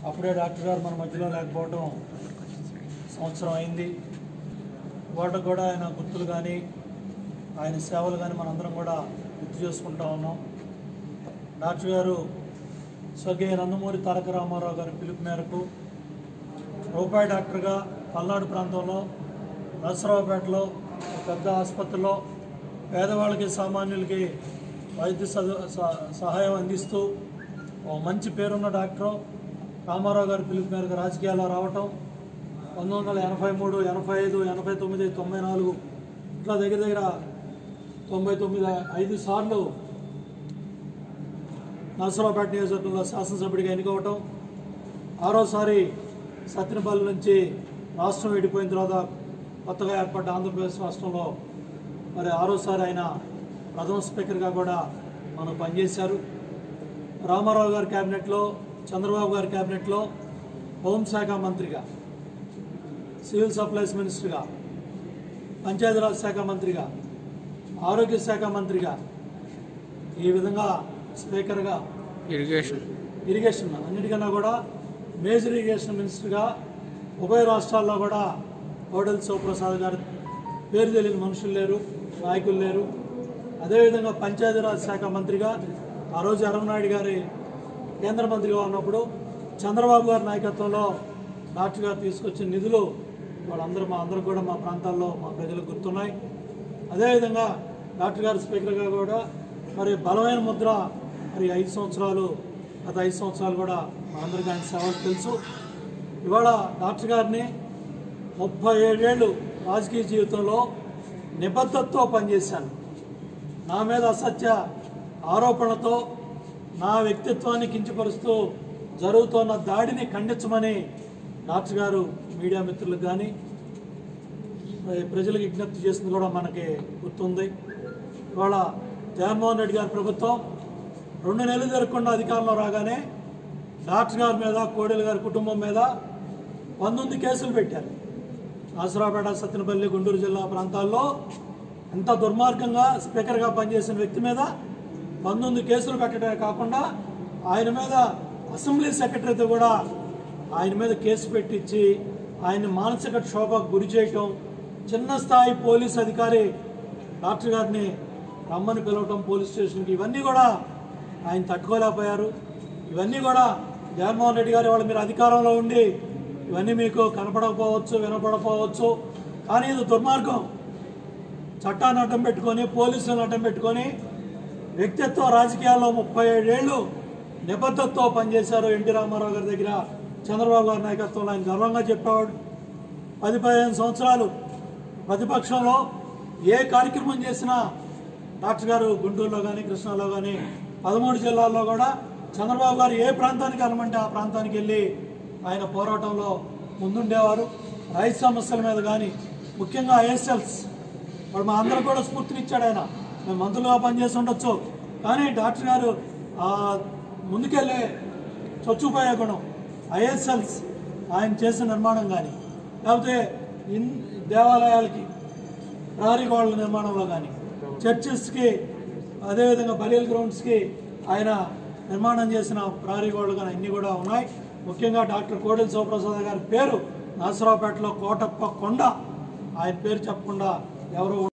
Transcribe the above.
అప్పుడే డాక్టర్ గారు మన మధ్యలో లేకపోవడం సంవత్సరం అయింది వాళ్ళకు కూడా ఆయన గుర్తులు కానీ ఆయన సేవలు కానీ మనందరం కూడా గుర్తు చేసుకుంటా ఉన్నాం డాక్టర్ గారు స్వర్గీయ నందమూరి తారక రామారావు గారి పిలుపు మేరకు రూపాయి డాక్టర్గా పల్నాడు ప్రాంతంలో నరసరావుపేటలో ఒక పెద్ద ఆసుపత్రిలో పేదవాళ్ళకి సామాన్యులకి వైద్య సదు- స- సహాయం అందిస్తూ ఓ మంచి పేరున్న డాక్టర్ రామారావు గారి పిలుపు మేరకు రాజకీయాల్లో రావటం పంతొమ్మిది వందల ఎనభై మూడు ఎనభై ఐదు ఎనభై తొమ్మిది తొంభై నాలుగు ఇట్లా దగ్గర దగ్గర తొంభై తొమ్మిది ఐదు సార్లు నరసరావుపేట నియోజకవర్గంలో శాసనసభ్యుడిగా ఎన్నికవటం ఆరోసారి సత్యనపల్లి నుంచి రాష్ట్రం విడిపోయిన తర్వాత కొత్తగా ఏర్పడ్డ ఆంధ్రప్రదేశ్ రాష్ట్రంలో మరి ఆరోసారి ఆయన ప్రథమ స్పీకర్గా కూడా మనం పనిచేశారు రామారావు గారి క్యాబినెట్లో చంద్రబాబు గారి క్యాబినెట్లో హోంశాఖ మంత్రిగా సివిల్ సప్లైస్ మినిస్టర్గా పంచాయతీరాజ్ శాఖ మంత్రిగా ఆరోగ్య శాఖ మంత్రిగా ఈ విధంగా స్పీకర్గా ఇరిగేషన్ ఇరిగేషన్ అన్నిటికన్నా కూడా మేజర్ ఇరిగేషన్ మినిస్టర్గా ఉభయ రాష్ట్రాల్లో కూడా కోడెల శివప్రసాద్ గారు పేరు తెలియని మనుషులు లేరు నాయకులు లేరు అదేవిధంగా పంచాయతీరాజ్ శాఖ మంత్రిగా ఆ రోజు అరవనాయుడు గారి కేంద్ర మంత్రిగా ఉన్నప్పుడు చంద్రబాబు గారి నాయకత్వంలో డాక్టర్ గారు తీసుకొచ్చిన నిధులు వాళ్ళందరూ మా అందరూ కూడా మా ప్రాంతాల్లో మా ప్రజలకు గుర్తున్నాయి అదేవిధంగా డాక్టర్ గారు స్పీకర్గా కూడా మరి బలమైన ముద్ర మరి ఐదు సంవత్సరాలు గత ఐదు సంవత్సరాలు కూడా మా అందరికీ ఆయన సేవలు తెలుసు ఇవాళ డాక్టర్ గారిని ముప్పై ఏడేళ్ళు రాజకీయ జీవితంలో నిబద్ధతతో పనిచేశాను నా మీద అసత్య ఆరోపణలతో నా వ్యక్తిత్వాన్ని కించపరుస్తూ జరుగుతున్న దాడిని ఖండించమని డాక్టర్ గారు మీడియా మిత్రులకు కానీ మరి ప్రజలకు విజ్ఞప్తి చేసింది కూడా మనకి గుర్తుంది ఇవాళ జగన్మోహన్ రెడ్డి గారి ప్రభుత్వం రెండు నెలలు జరగకుండా అధికారంలో రాగానే డాక్టర్ గారి మీద కోడెల గారి కుటుంబం మీద పంతొమ్మిది కేసులు పెట్టారు ఆసరాపేట సత్తెనపల్లి గుంటూరు జిల్లా ప్రాంతాల్లో ఎంత దుర్మార్గంగా స్పీకర్గా పనిచేసిన వ్యక్తి మీద పంతొమ్మిది కేసులు పెట్టడమే కాకుండా ఆయన మీద అసెంబ్లీ సెక్రటరీతో కూడా ఆయన మీద కేసు పెట్టించి ఆయన మానసిక క్షోభకు గురి చేయటం చిన్న స్థాయి పోలీస్ అధికారి డాక్టర్ గారిని రమ్మని పిలవటం పోలీస్ స్టేషన్కి ఇవన్నీ కూడా ఆయన తట్టుకోలేకపోయారు ఇవన్నీ కూడా జగన్మోహన్ రెడ్డి గారు ఇవాళ మీరు అధికారంలో ఉండి ఇవన్నీ మీకు కనపడకపోవచ్చు వినపడకపోవచ్చు కానీ ఇది దుర్మార్గం చట్టాన్ని అడ్డం పెట్టుకొని పోలీసులను అడ్డం పెట్టుకొని వ్యక్తిత్వ రాజకీయాల్లో ముప్పై ఏడేళ్ళు నిబద్ధతతో పనిచేశారు ఎన్టీ రామారావు గారి దగ్గర చంద్రబాబు గారి నాయకత్వంలో ఆయన గర్వంగా చెప్పేవాడు పది పదిహేను సంవత్సరాలు ప్రతిపక్షంలో ఏ కార్యక్రమం చేసినా డాక్టర్ గారు గుంటూరులో కానీ కృష్ణాలో కానీ పదమూడు జిల్లాల్లో కూడా చంద్రబాబు గారు ఏ ప్రాంతానికి అనమంటే ఆ ప్రాంతానికి వెళ్ళి ఆయన పోరాటంలో ముందుండేవారు రైతు సమస్యల మీద కానీ ముఖ్యంగా ఐఎస్ఎల్స్ వాడు మా అందరూ కూడా స్ఫూర్తినిచ్చాడు ఆయన మేము మంత్రులుగా పనిచేసి ఉండొచ్చు కానీ డాక్టర్ గారు ఆ ముందుకెళ్ళే చొచ్చుపోయే గుణం ఐఎస్ఎల్స్ ఆయన చేసిన నిర్మాణం కానీ లేకపోతే ఇన్ దేవాలయాలకి ప్రహరీ గోడల నిర్మాణంలో కానీ చర్చెస్కి అదేవిధంగా బరియల్ గ్రౌండ్స్కి ఆయన నిర్మాణం చేసిన ప్రహరీ గోడలు కానీ అన్నీ కూడా ఉన్నాయి ముఖ్యంగా డాక్టర్ కోడెల శివప్రసాద్ గారి పేరు నరసరావుపేటలో కోటప్ప కొండ ఆయన పేరు చెప్పకుండా ఎవరు